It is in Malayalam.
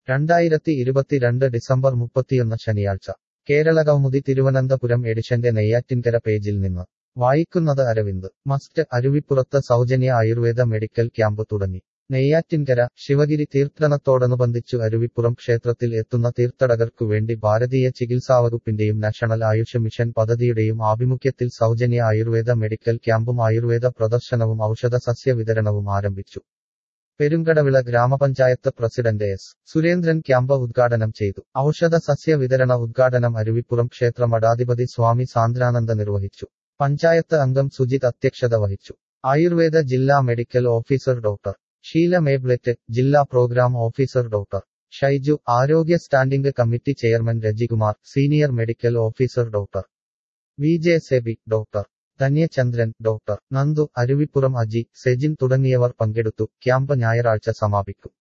രണ്ടായിരത്തി ഇരുപത്തിരണ്ട് ഡിസംബർ മുപ്പത്തിയൊന്ന് ശനിയാഴ്ച കേരളകൗമുദി തിരുവനന്തപുരം എഡിഷന്റെ നെയ്യാറ്റിൻകര പേജിൽ നിന്ന് വായിക്കുന്നത് അരവിന്ദ് മസ്റ്റ് അരുവിപ്പുറത്ത് സൗജന്യ ആയുർവേദ മെഡിക്കൽ ക്യാമ്പ് തുടങ്ങി നെയ്യാറ്റിൻകര ശിവഗിരി തീർത്ഥാടനത്തോടനുബന്ധിച്ചു അരുവിപ്പുറം ക്ഷേത്രത്തിൽ എത്തുന്ന തീർത്ഥാടകർക്കു വേണ്ടി ഭാരതീയ ചികിത്സാവകുപ്പിന്റെയും നാഷണൽ ആയുഷ് മിഷൻ പദ്ധതിയുടെയും ആഭിമുഖ്യത്തിൽ സൗജന്യ ആയുർവേദ മെഡിക്കൽ ക്യാമ്പും ആയുർവേദ പ്രദർശനവും ഔഷധ സസ്യ വിതരണവും ആരംഭിച്ചു പെരുങ്കടവിള ഗ്രാമപഞ്ചായത്ത് പ്രസിഡന്റ് എസ് സുരേന്ദ്രൻ ക്യാമ്പ് ഉദ്ഘാടനം ചെയ്തു ഔഷധ സസ്യ വിതരണ ഉദ്ഘാടനം അരുവിപ്പുറം ക്ഷേത്ര മഠാധിപതി സ്വാമി സാന്ദ്രാനന്ദ നിർവഹിച്ചു പഞ്ചായത്ത് അംഗം സുജിത് അധ്യക്ഷത വഹിച്ചു ആയുർവേദ ജില്ലാ മെഡിക്കൽ ഓഫീസർ ഡോക്ടർ ഷീല മേബ്ലെറ്റ് ജില്ലാ പ്രോഗ്രാം ഓഫീസർ ഡോക്ടർ ഷൈജു ആരോഗ്യ standing committee chairman Rajikumar senior medical officer doctor V J Seby doctor Dhanyachandran doctor Nandu Aruvippuram Aji Sejin തുടങ്ങിയവർ പങ്കെടുത്തു ക്യാമ്പ് ഞായറാഴ്ച സമാപിക്കും